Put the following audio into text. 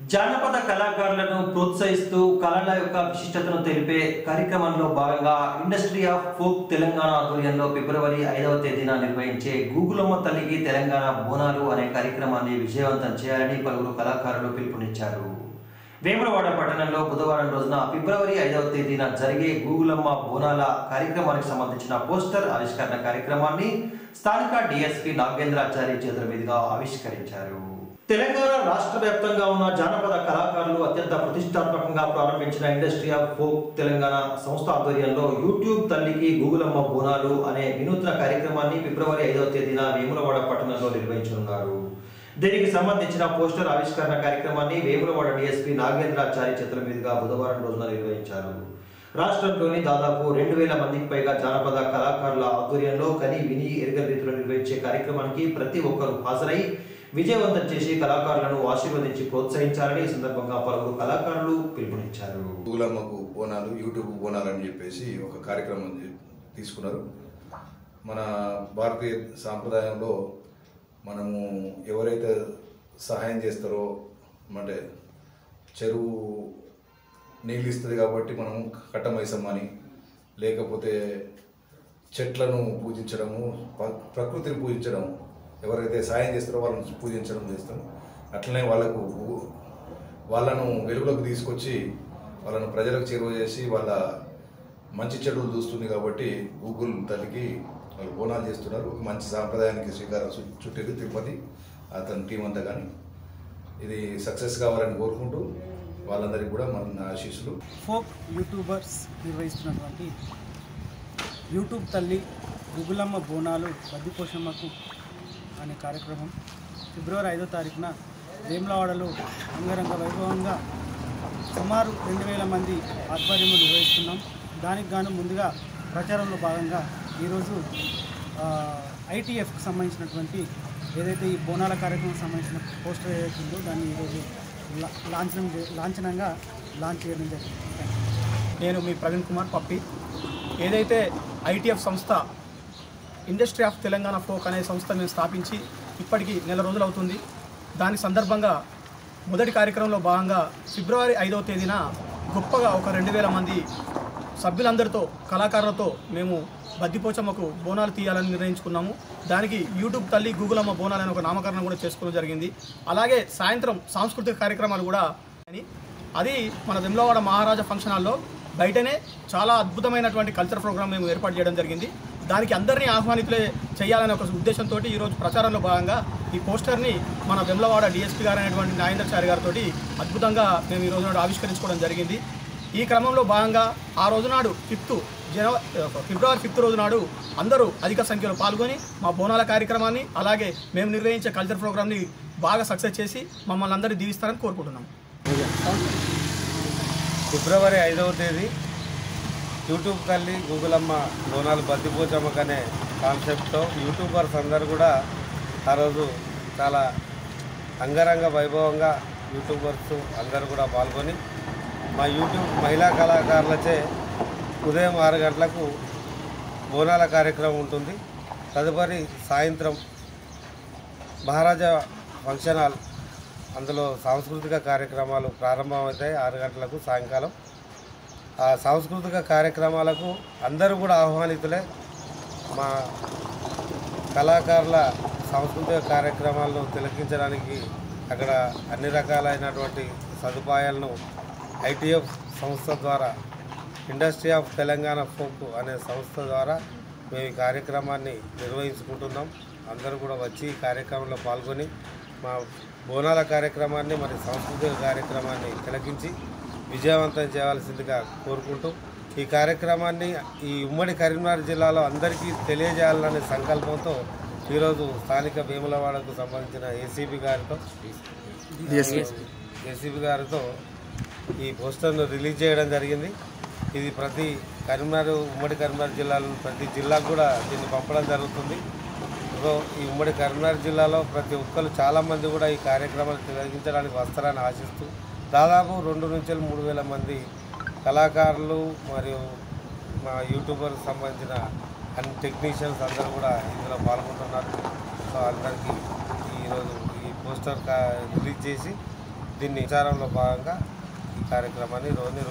జానపద కళాకారులను ప్రోత్సహిస్తూ కళల యొక్క విశిష్టతను తెలిపే కార్యక్రమంలో భాగంగా ఇండస్ట్రీ ఆఫ్ ఫోక్ తెలంగాణ ఆధ్వర్యంలో ఫిబ్రవరి ఐదవ తేదీన నిర్వహించే గూగులమ్మ తల్లికి తెలంగాణ బోనాలు అనే కార్యక్రమాన్ని విజయవంతం చేయాలని పలువురు కళాకారులు పిలుపునిచ్చారు వేములవాడ పట్టణంలో బుధవారం రోజున ఫిబ్రవరి ఐదవ తేదీన జరిగే గూగులమ్మ బోనాల కార్యక్రమానికి సంబంధించిన పోస్టర్ ఆవిష్కరణ కార్యక్రమాన్ని స్థానిక డిఎస్పి నాగేంద్రాచారి చేతుల మీదుగా ఆవిష్కరించారు తెలంగాణ రాష్ట్ర వ్యాప్తంగా ఉన్న జానపద కళాకారులు అత్యంత ప్రతిష్టాత్మకంగా ప్రారంభించిన ఇండస్ట్రీ ఆఫ్ ఫోక్ తెలంగాణ సంస్థ ఆధ్వర్యంలో యూట్యూబ్ తల్లికి గూగులమ్మ బోనాలు అనే వినూత్న కార్యక్రమాన్ని ఫిబ్రవరి ఐదవ తేదీన వేములవాడ పట్టణంలో నిర్వహించనున్నారు దీనికి సంబంధించిన పోస్టర్ ఆవిష్కరణ కార్యక్రమాన్ని వేములవాడ డిఎస్పీ నాగేంద్రాచారి చేతుల మీదుగా బుధవారం రోజున నిర్వహించారు రాష్ట్రంలోని దాదాపు రెండు వేల మందికి పైగా జానపద కళాకారుల ఆధ్వర్యంలో కని విని ఎరగని రీతిలో నిర్వహించే కార్యక్రమానికి ప్రతి ఒక్కరూ హాజరై విజయవంతం చేసి కళాకారులను ఆశీర్వదించి ప్రోత్సహించాలని ఈ సందర్భంగా పలువురు కళాకారులు పిలుపునిచ్చారు గూగులమ్మకు బోనాలు యూట్యూబ్ బోనాలు అని చెప్పేసి ఒక కార్యక్రమం తీ- తీసుకున్నారు మన భారతీయ సాంప్రదాయంలో మనము ఎవరైతే సహాయం చేస్తారో అంటే చెరువు నీళ్ళు ఇస్తుంది కాబట్టి మనం కట్టమైసమ్మ అని లేకపోతే చెట్లను పూజించడము ప- ప్రకృతిని పూజించడం ఎవరైతే సాయం చేస్తారో వాళ్ళని పూజించడం చేస్తాం అట్లనే వాళ్ళకు వాళ్ళను వెలుగులోకి తీసుకొచ్చి వాళ్ళను ప్రజలకు చేరువ చేసి వాళ్ళ మంచి చెడులు చూస్తుంది కాబట్టి గూగుల్ తల్లికి వాళ్ళు బోనాలు చేస్తున్నారు ఒక మంచి సాంప్రదాయానికి శ్రీకారం చు- చుట్టేది తిరుపతి అతని టీం అంతా కానీ ఇది సక్సెస్ కావాలని కోరుకుంటూ వాళ్ళందరికీ కూడా మన నా ఆశీస్సులు ఫోక్ యూట్యూబర్స్ నిర్వహిస్తున్నటువంటి యూట్యూబ్ తల్లి గుగులమ్మ బోనాలు బద్దిపోషమ్మకు అనే కార్యక్రమం ఫిబ్రవరి ఐదో తారీఖున వేములవాడలో అంగరంగ వైభవంగా సుమారు రెండు వేల మంది ఆధ్వర్యంలో నిర్వహిస్తున్నాం దానికి గాను ముందుగా ప్రచారంలో భాగంగా ఈరోజు ఐటీఎఫ్కి సంబంధించినటువంటి ఏదైతే ఈ బోనాల కార్యక్రమం సంబంధించిన పోస్టర్ ఏదైతే ఉందో దాన్ని ఈరోజు లా- లాంఛనం చే- లాంఛనంగా లాంచ్ చేయడం జరిగింది థ్యాంక్ యూ. నేను మీ ప్రవీణ్ కుమార్ పప్పి ఏదైతే ఐటీఎఫ్ సంస్థ ఇండస్ట్రీ ఆఫ్ తెలంగాణ ఫోక్ అనే సంస్థ మేము స్థాపించి ఇప్పటికి నెల రోజులు అవుతుంది దాని సందర్భంగా మొదటి కార్యక్రమంలో భాగంగా ఫిబ్రవరి ఐదవ తేదీన గొప్పగా ఒక రెండు వేల మంది సభ్యులందరితో కళాకారులతో మేము బద్దిపోచమ్మకు బోనాలు తీయాలని నిర్ణయించుకున్నాము దానికి యూట్యూబ్ తల్లి గూగుల్ అమ్మ బోనాలు అనే ఒక నామకరణం కూడా చేసుకోవడం జరిగింది అలాగే సాయంత్రం సాంస్కృతిక కార్యక్రమాలు కూడా అని అది మన వెమ్లవాడ మహారాజా ఫంక్షన్ హాల్లో బయటనే చాలా అద్భుతమైనటువంటి కల్చర్ ప్రోగ్రామ్ మేము ఏర్పాటు చేయడం జరిగింది దానికి అందరినీ ఆహ్వానితులే చేయాలనే ఒక ఉద్దేశంతో ఈరోజు ప్రచారంలో భాగంగా ఈ పోస్టర్ని మన వెమ్లవాడ డిఎస్పీ గారు అయినటువంటి నాగేంద్రచారి గారితో అద్భుతంగా మేము ఈ రోజు నాడు ఆవిష్కరించుకోవడం జరిగింది ఈ క్రమంలో భాగంగా ఆ రోజు నాడు ఫిఫ్త్ జనవరి ఫిబ్రవరి ఫిఫ్త్ రోజు నాడు అందరూ అధిక సంఖ్యలో పాల్గొని మా బోనాల కార్యక్రమాన్ని అలాగే మేము నిర్వహించే కల్చర్ ప్రోగ్రామ్ని బాగా సక్సెస్ చేసి మమ్మల్ని అందరూ దీవిస్తారని కోరుకుంటున్నాం ఫిబ్రవరి ఐదవ తేదీ యూట్యూబ్ తల్లి గూగుల్ అమ్మ బోనాలు బద్దిపోచమ్మకు అనే కాన్సెప్ట్తో యూట్యూబర్స్ అందరూ కూడా ఆ రోజు చాలా అంగరంగ వైభవంగా యూట్యూబర్స్ అందరూ కూడా పాల్గొని మా యూట్యూబ్ మహిళా కళాకారులచే ఉదయం ఆరు గంటలకు బోనాల కార్యక్రమం ఉంటుంది తదుపరి సాయంత్రం మహారాజా ఫంక్షన్ హాల్ అందులో సాంస్కృతిక కార్యక్రమాలు ప్రారంభమవుతాయి ఆరు గంటలకు సాయంకాలం ఆ సాంస్కృతిక కార్యక్రమాలకు అందరూ కూడా ఆహ్వానితులే మా కళాకారుల సాంస్కృతిక కార్యక్రమాలను తిలకించడానికి అక్కడ అన్ని రకాలైనటువంటి సదుపాయాలను ఐటీఎఫ్ సంస్థ ద్వారా ఇండస్ట్రీ ఆఫ్ తెలంగాణ ఫోక్ అనే సంస్థ ద్వారా మేము ఈ కార్యక్రమాన్ని నిర్వహించుకుంటున్నాం అందరూ కూడా వచ్చి ఈ కార్యక్రమంలో పాల్గొని మా బోనాల కార్యక్రమాన్ని మరి సాంస్కృతిక కార్యక్రమాన్ని తిలకించి విజయవంతం చేయవలసిందిగా కోరుకుంటూ ఈ కార్యక్రమాన్ని ఈ ఉమ్మడి కరీంనగర్ జిల్లాలో అందరికీ తెలియజేయాలనే సంకల్పంతో ఈరోజు స్థానిక వేములవాడకు సంబంధించిన ఏసీబీ గారితో ఏసీబీ గారితో ఈ పోస్టర్ను రిలీజ్ చేయడం జరిగింది ఇది ప్రతి కరీంనగర్ ఉమ్మడి కరీంనగర్ జిల్లాలో ప్రతి జిల్లాకు కూడా దీన్ని పంపడం జరుగుతుంది సో ఈ ఉమ్మడి కరీంనగర్ జిల్లాలో ప్రతి ఒక్కరు చాలామంది కూడా ఈ కార్యక్రమాన్ని నిర్వహించడానికి వస్తారని ఆశిస్తూ దాదాపు రెండు నుంచి మూడు వేల మంది కళాకారులు మరియు మా యూట్యూబర్ సంబంధించిన అన్ని టెక్నీషియన్స్ అందరూ కూడా ఇందులో పాల్గొంటున్నారు సో అందరికీ ఈరోజు ఈ పోస్టర్ కా- రిలీజ్ చేసి దీన్ని విచారంలో భాగంగా ఈ కార్యక్రమాన్ని రోజు